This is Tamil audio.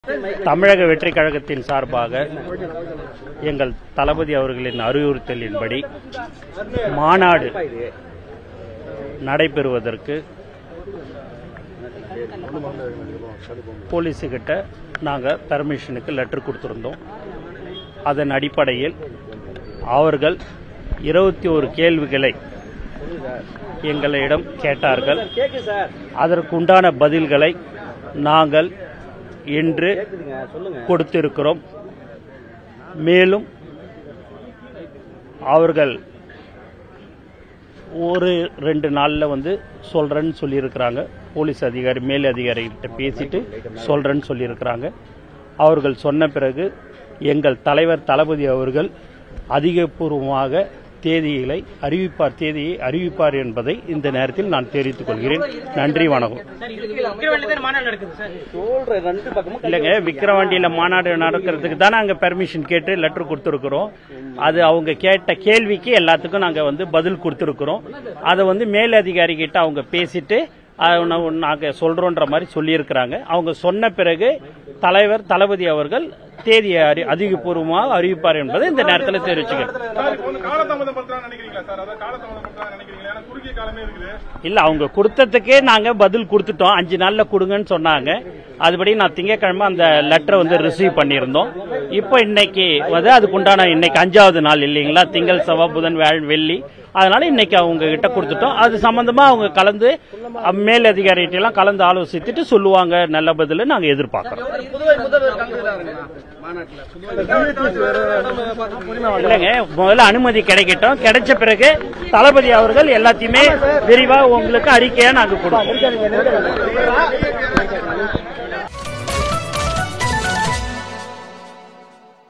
தமிழக வெற்றி கழகத்தின் சார்பாக எங்கள் தளபதி அவர்களின் அறிவுறுத்தலின்படி மாநாடு நடைபெறுவதற்கு போலீஸுக்கிட்ட நாங்கள் பெர்மிஷனுக்கு லெட்டர் கொடுத்துருந்தோம் அதன் அடிப்படையில் அவர்கள் இருபத்தி ஒரு கேள்விகளை எங்களிடம் கேட்டார்கள் அதற்குண்டான பதில்களை நாங்கள் இன்று கொடுத்திருக்கிறோம் மேலும் அவர்கள் ஒரு ரெண்டு நாளில் வந்து சொல்கிறேன்னு சொல்லியிருக்கிறாங்க போலீஸ் அதிகாரி மேல் அதிகாரிகிட்ட பேசிட்டு சொல்கிறேன்னு சொல்லியிருக்கிறாங்க அவர்கள் சொன்ன பிறகு எங்கள் தலைவர் தளபதி அவர்கள் அதிகபூர்வமாக தேதிகளை அறிவிப்பார் தேதியை அறிவிப்பார் என்பதை இந்த நேரத்தில் நான் தெரிவித்துக் கொள்கிறேன் நன்றி வணக்கம் விக்கிரவாண்டியில் மாநாடு நடக்குது சார் இல்லைங்க விக்கிரவாண்டியில மாநாடு நடக்கிறதுக்கு தான் நாங்க பெர்மிஷன் கேட்டு லெட்டர் கொடுத்துருக்குறோம் அது அவங்க கேட்ட கேள்விக்கு எல்லாத்துக்கும் நாங்க வந்து பதில் கொடுத்துருக்குறோம் அதை வந்து மேலதிகாரி கிட்ட அவங்க பேசிட்டு அதை நா- நாங்க சொல்றோன்ற மாதிரி சொல்லியிருக்கிறாங்க அவங்க சொன்ன பிறகு தலைவர் தளபதி அவர்கள் தேதியை அறி- அதிகபூர்வமாக அறிவிப்பார் என்பதை இந்த நேரத்தில் தெரிவிச்சுக்கிறேன் சார் இப்போ வந்து காலதாமதம் படுத்தலாம் நினைக்கிறீங்களா சார் அதாவது காலதாமதம் படுத்தலாம் நினைக்கிறீங்களா ஏன்னா குறுகிய காலமே இருக்குது இல்ல அவங்க கொடுத்ததுக்கே நாங்க பதில் கொடுத்துட்டோம் அஞ்சு நாள்ல கொடுங்கன்னு சொன்னாங்க அதுபடி நான் திங்கட்கிழமை அந்த லெட்டரை வந்து ரிசீவ் பண்ணியிருந்தோம் இப்போ இன்னைக்கு வந்து அதுக்குண்டான இன்னைக்கு அஞ்சாவது நாள் இல்லைங்களா திங்கள் செவ்வாய் புதன் வியாழன் வெள்ளி அதனால இன்னைக்கு அவங்க கிட்ட கொடுத்துட்டோம் அது சம்பந்தமா அவங்க கலந்து அஹ், மேல் அதிகாரிகிட்ட எல்லாம் கலந்து ஆலோசித்துட்டு சொல்லுவாங்க நல்ல பதில் நாங்க எதிர்பார்க்கிறோம் புதுவை முதல்வர் கலந்துக்கிறாருங்களா இல்லைங்க முதல்ல அனுமதி கிடைக்கட்டும் கிடைச்ச பிறகு தளபதி அவர்கள் எல்லாத்தையுமே விரிவா உங்களுக்கு அறிக்கையா நாங்க கொடுப்போம்